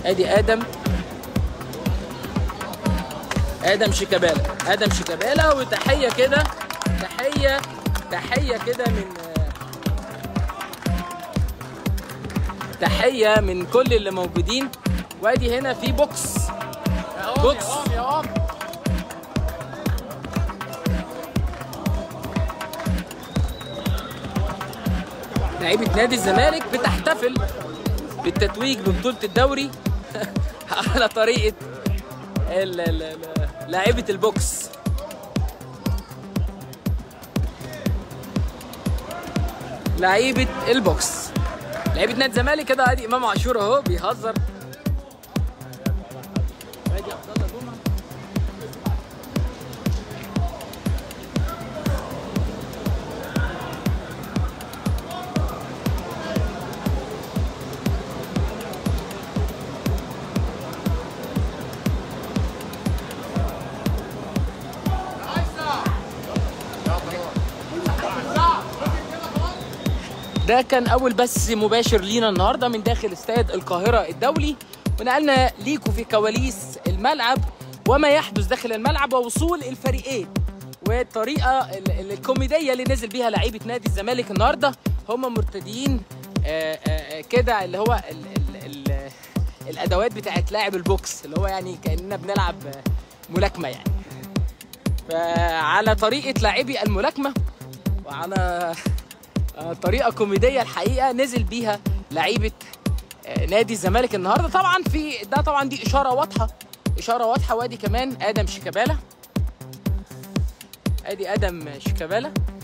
ادي ادم ادم شيكابالا ادم شيكابالا وتحيه كده تحيه تحيه كده من تحيه من كل اللي موجودين وادي هنا في بوكس بوكس لعيبه نادي الزمالك بتحتفل بالتتويج ببطوله الدوري على طريقه ال- ال- ال- لاعيبه البوكس لعيبه البوكس لعيبه نادي الزمالك كده ادي امام عاشور اهو بيهزر ادي عبد الله جمعه ده كان اول بث مباشر لينا النهارده من داخل استاد القاهره الدولي ونقلنا ليكم في كواليس الملعب وما يحدث داخل الملعب ووصول الفريقين والطريقه ال- ال- الكوميديه اللي نزل بيها لعيبه نادي الزمالك النهارده هم مرتديين آه، آه، آه، كده اللي هو ال ال ال الادوات بتاعت لاعب البوكس اللي هو يعني كاننا بنلعب آه، ملاكمه يعني فعلى طريقه لاعبي الملاكمه وعلى آه، طريقه كوميديه الحقيقه نزل بيها لعيبه آه، نادي الزمالك النهارده طبعا في ده طبعا دي اشاره واضحه اشاره واضحه وادي كمان ادم شيكابالا ادي ادم شيكابالا